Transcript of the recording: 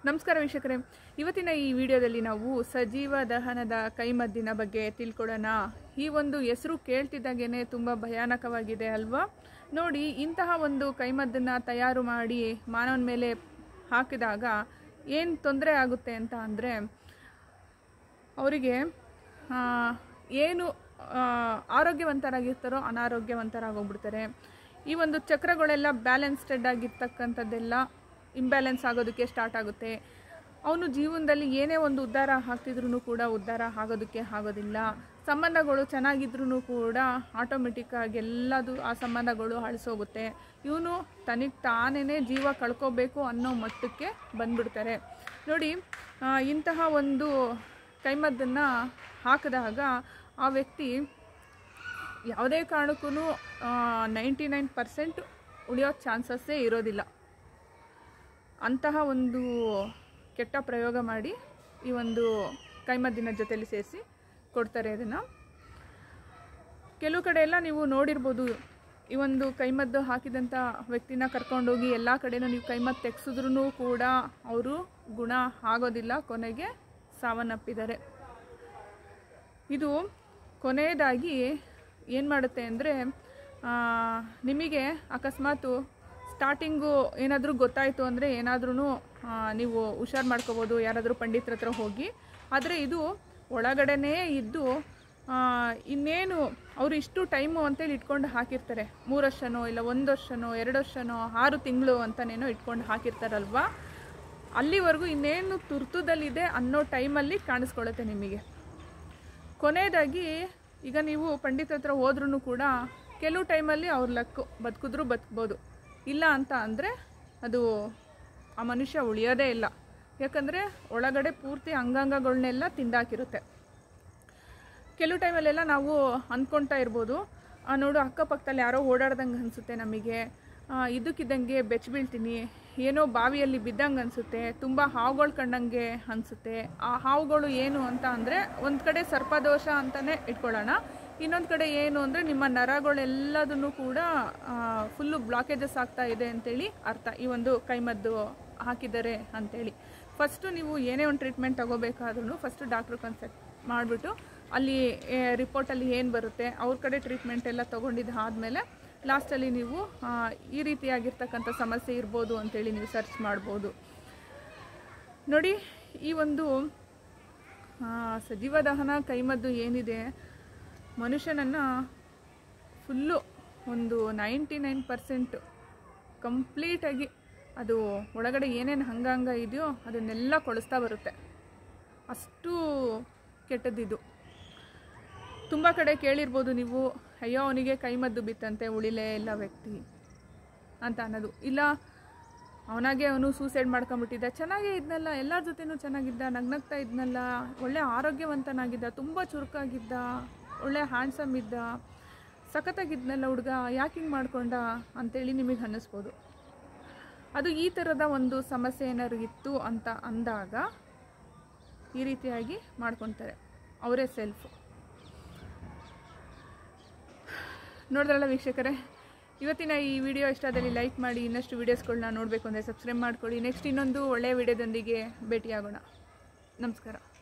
ನಮಸ್ಕಾರ ವೀಕ್ಷಕರೇ ಇವತ್ತಿನ ಈ ವಿಡಿಯೋದಲ್ಲಿ ನಾವು ಸಜೀವ ದಹನದ ಕೈಮದ್ದಿನ ಬಗ್ಗೆ ತಿಳ್ಕೊಳ್ಳೋಣ ಈ ಒಂದು ಹೆಸರು ಕೇಳ್ತಿದ್ದಾಗೇನೆ ತುಂಬ ಭಯಾನಕವಾಗಿದೆ ಅಲ್ವಾ ನೋಡಿ ಇಂತಹ ಒಂದು ಕೈಮದ್ದನ್ನು ತಯಾರು ಮಾಡಿ ಮಾನವನ ಮೇಲೆ ಹಾಕಿದಾಗ ಏನು ತೊಂದರೆ ಆಗುತ್ತೆ ಅಂತ ಅಂದರೆ ಅವರಿಗೆ ಆ, ಏನು ಆ, ಆರೋಗ್ಯವಂತರಾಗಿರ್ತಾರೋ ಅನಾರೋಗ್ಯವಂತರಾಗೋಗ್ಬಿಡ್ತಾರೆ ಈ ಒಂದು ಚಕ್ರಗಳೆಲ್ಲ ಬ್ಯಾಲೆನ್ಸ್ಟೆಡ್ ಆಗಿರ್ತಕ್ಕಂಥದ್ದೆಲ್ಲ ಇಂಬ್ಯಾಲೆನ್ಸ್ ಆಗೋದಕ್ಕೆ ಸ್ಟಾರ್ಟ್ ಆಗುತ್ತೆ ಅವನು ಜೀವನದಲ್ಲಿ ಏನೇ ಒಂದು ಉದ್ಧಾರ ಹಾಕ್ತಿದ್ರು ಕೂಡ ಉದ್ಧಾರ ಆಗೋದಕ್ಕೆ ಆಗೋದಿಲ್ಲ ಸಂಬಂಧಗಳು ಚೆನ್ನಾಗಿದ್ರೂ ಕೂಡ ಆಟೋಮೆಟಿಕ್ ಆಗಿ ಎಲ್ಲದು ಆ ಸಂಬಂಧಗಳು ಅಳಿಸೋಗುತ್ತೆ ಇವನು ತನಗೆ ತಾನೇ ಜೀವ ಕಳ್ಕೋಬೇಕು ಅನ್ನೋ ಮಟ್ಟಕ್ಕೆ ಬಂದ್ಬಿಡ್ತಾರೆ ನೋಡಿ ಆ, ಇಂತಹ ಒಂದು ಕೈಮದ್ದನ್ನು ಹಾಕಿದಾಗ ಆ ವ್ಯಕ್ತಿ ಯಾವುದೇ ಕಾರಣಕ್ಕೂ ನೈಂಟಿ ನೈನ್ ಪರ್ಸೆಂಟ್ ಉಳಿಯೋ ಚಾನ್ಸಸ್ಸೇ ಇರೋದಿಲ್ಲ ಅಂತಹ ಒಂದು ಕೆಟ್ಟ ಪ್ರಯೋಗ ಮಾಡಿ ಈ ಒಂದು ಕೈಮದ್ದಿನ ಜೊತೆಲಿ ಸೇರಿಸಿ ಕೊಡ್ತಾರೆ ಅದನ್ನು ಕೆಲವು ಕಡೆ ಎಲ್ಲ ನೀವು ನೋಡಿರ್ಬೋದು ಈ ಒಂದು ಕೈಮದ್ದು ಹಾಕಿದಂಥ ವ್ಯಕ್ತಿನ ಕರ್ಕೊಂಡೋಗಿ ಎಲ್ಲ ಕಡೆನೂ ನೀವು ಕೈಮದ್ದು ತೆಗ್ಸಿದ್ರೂ ಕೂಡ ಅವರು ಗುಣ ಆಗೋದಿಲ್ಲ ಕೊನೆಗೆ ಸಾವನ್ನಪ್ಪಿದ್ದಾರೆ ಇದು ಕೊನೆಯದಾಗಿ ಏನು ಮಾಡುತ್ತೆ ಅಂದರೆ ನಿಮಗೆ ಅಕಸ್ಮಾತು ಸ್ಟಾರ್ಟಿಂಗು ಏನಾದರೂ ಗೊತ್ತಾಯಿತು ಅಂದರೆ ಏನಾದ್ರೂ ನೀವು ಹುಷಾರು ಮಾಡ್ಕೋಬೋದು ಯಾರಾದರೂ ಪಂಡಿತರ ಹತ್ರ ಹೋಗಿ ಆದರೆ ಇದು ಒಳಗಡೆನೇ ಇದ್ದು ಆ, ಇನ್ನೇನು ಅವರು ಇಷ್ಟು ಟೈಮು ಅಂತೇಳಿ ಇಟ್ಕೊಂಡು ಹಾಕಿರ್ತಾರೆ ಮೂರು ವರ್ಷನೋ ಇಲ್ಲ ಒಂದು ವರ್ಷನೋ ಎರಡು ವರ್ಷನೋ ಆರು ತಿಂಗಳು ಅಂತನೇನೋ ಇಟ್ಕೊಂಡು ಹಾಕಿರ್ತಾರಲ್ವಾ ಅಲ್ಲಿವರೆಗೂ ಇನ್ನೇನು ತುರ್ತುದಲ್ಲಿದೆ ಅನ್ನೋ ಟೈಮಲ್ಲಿ ಕಾಣಿಸ್ಕೊಳ್ಳುತ್ತೆ ನಿಮಗೆ ಕೊನೆಯದಾಗಿ ಈಗ ನೀವು ಪಂಡಿತ ಹತ್ರ ಹೋದ್ರೂ ಕೂಡ ಕೆಲವು ಟೈಮಲ್ಲಿ ಅವ್ರ ಲಕ್ಕು ಬದುಕಿದ್ರೂ ಬದುಕ್ಬೋದು ಇಲ್ಲ ಅಂತ ಅಂದರೆ ಅದು ಆ ಮನುಷ್ಯ ಉಳಿಯೋದೇ ಇಲ್ಲ ಯಾಕಂದರೆ ಒಳಗಡೆ ಪೂರ್ತಿ ಅಂಗಾಂಗಗಳನ್ನೆಲ್ಲ ತಿಂದಾಕಿರುತ್ತೆ ಕೆಲವು ಟೈಮಲ್ಲೆಲ್ಲ ನಾವು ಅಂದ್ಕೊಳ್ತಾ ಇರ್ಬೋದು ಆ, ನೋಡು ಅಕ್ಕಪಕ್ಕದಲ್ಲಿ ಯಾರೋ ಓಡಾಡ್ದಂಗೆ ಅನಿಸುತ್ತೆ ನಮಗೆ ಆ, ಇದ್ದಕ್ಕಿದ್ದಂಗೆ ಬೆಚ್ಚ ಬೀಳ್ತೀನಿ ಏನೋ ಬಾವಿಯಲ್ಲಿ ಬಿದ್ದಂಗೆ ಅನಿಸುತ್ತೆ ತುಂಬ ಹಾವುಗಳು ಕಂಡಂಗೆ ಅನಿಸುತ್ತೆ ಆ ಹಾವುಗಳು ಏನು ಅಂತ ಅಂದರೆ ಒಂದು ಕಡೆ ಸರ್ಪದೋಷ ಅಂತಲೇ ಇಟ್ಕೊಳ್ಳೋಣ ಇನ್ನೊಂದು ಕಡೆ ಏನು ಅಂದರೆ ನಿಮ್ಮ ನರಗಳೆಲ್ಲದನ್ನು ಕೂಡ ಫುಲ್ಲು ಬ್ಲಾಕೇಜಸ್ ಆಗ್ತಾ ಇದೆ ಅಂತೇಳಿ ಅರ್ಥ ಈ ಒಂದು ಕೈಮದ್ದು ಹಾಕಿದ್ದಾರೆ ಅಂತೇಳಿ ಫಸ್ಟು ನೀವು ಏನೇ ಒಂದು ಟ್ರೀಟ್ಮೆಂಟ್ ತಗೋಬೇಕಾದ್ರೂ ಫಸ್ಟು ಡಾಕ್ಟ್ರ್ ಕನ್ಸಲ್ಟ್ ಮಾಡಿಬಿಟ್ಟು ಅಲ್ಲಿ ರಿಪೋರ್ಟಲ್ಲಿ ಏನು ಬರುತ್ತೆ ಅವ್ರ ಕಡೆ ಟ್ರೀಟ್ಮೆಂಟ್ ಎಲ್ಲ ತೊಗೊಂಡಿದ್ದು ಆದಮೇಲೆ ಲಾಸ್ಟಲ್ಲಿ ನೀವು ಆ, ಈ ರೀತಿಯಾಗಿರ್ತಕ್ಕಂಥ ಸಮಸ್ಯೆ ಇರ್ಬೋದು ಅಂತೇಳಿ ನೀವು ಸರ್ಚ್ ಮಾಡ್ಬೋದು ನೋಡಿ ಈ ಒಂದು ಆ, ಸಜೀವ ದಹನ ಕೈಮದ್ದು ಏನಿದೆ ಮನುಷ್ಯನನ್ನು ಫುಲ್ಲು ಒಂದು ನೈಂಟಿ ನೈನ್ ಪರ್ಸೆಂಟ್ ಕಂಪ್ಲೀಟಾಗಿ ಅದು ಒಳಗಡೆ ಏನೇನು ಅಂಗಾಂಗ ಇದೆಯೋ ಅದನ್ನೆಲ್ಲ ಕೊಳಿಸ್ತಾ ಬರುತ್ತೆ ಅಷ್ಟು ಕೆಟ್ಟದ್ದಿದು ತುಂಬ ಕಡೆ ಕೇಳಿರ್ಬೋದು ನೀವು ಅಯ್ಯೋ ಅವನಿಗೆ ಕೈಮದ್ದು ಬಿತ್ತಂತೆ ಉಳಿಲೇ ಇಲ್ಲ ವ್ಯಕ್ತಿ ಅಂತ ಅನ್ನೋದು ಇಲ್ಲ ಅವನಾಗೆ ಅವನು ಸೂಸೈಡ್ ಮಾಡ್ಕೊಂಬಿಟ್ಟಿದ್ದ ಚೆನ್ನಾಗೇ ಇದ್ನಲ್ಲ ಎಲ್ಲರ ಜೊತೆನೂ ಚೆನ್ನಾಗಿದ್ದ ನಗ್ನಗ್ತಾ ಇದ್ನಲ್ಲ ಒಳ್ಳೆ ಆರೋಗ್ಯವಂತನಾಗಿದ್ದ ತುಂಬ ಚುರುಕಾಗಿದ್ದ ಒಳ್ಳೆ ಹ್ಯಾಂಡ್ಸಮ್ ಇದ್ದ ಸಖತ್ತಾಗಿದ್ನಲ್ಲ ಹುಡುಗ ಯಾಕೆ ಹಿಂಗೆ ಮಾಡ್ಕೊಂಡ ಅಂತೇಳಿ ನಿಮಗೆ ಅನ್ನಿಸ್ಬೋದು ಅದು ಈ ಥರದ ಒಂದು ಸಮಸ್ಯೆ ಏನಾದ್ರು ಇತ್ತು ಅಂತ ಅಂದಾಗ ಈ ರೀತಿಯಾಗಿ ಮಾಡ್ಕೊತಾರೆ ಅವರೇ ಸೆಲ್ಫ್ ನೋಡಿದ್ರಲ್ಲ ವೀಕ್ಷಕರೇ ಇವತ್ತಿನ ಈ ವಿಡಿಯೋ ಇಷ್ಟದಲ್ಲಿ ಲೈಕ್ ಮಾಡಿ ಇನ್ನಷ್ಟು ವೀಡಿಯೋಸ್ಗಳನ್ನ ನೋಡಬೇಕು ಅಂದರೆ ಸಬ್ಸ್ಕ್ರೈಬ್ ಮಾಡ್ಕೊಳ್ಳಿ ನೆಕ್ಸ್ಟ್ ಇನ್ನೊಂದು ಒಳ್ಳೆಯ ವಿಡಿಯೋದೊಂದಿಗೆ ಭೇಟಿಯಾಗೋಣ ನಮಸ್ಕಾರ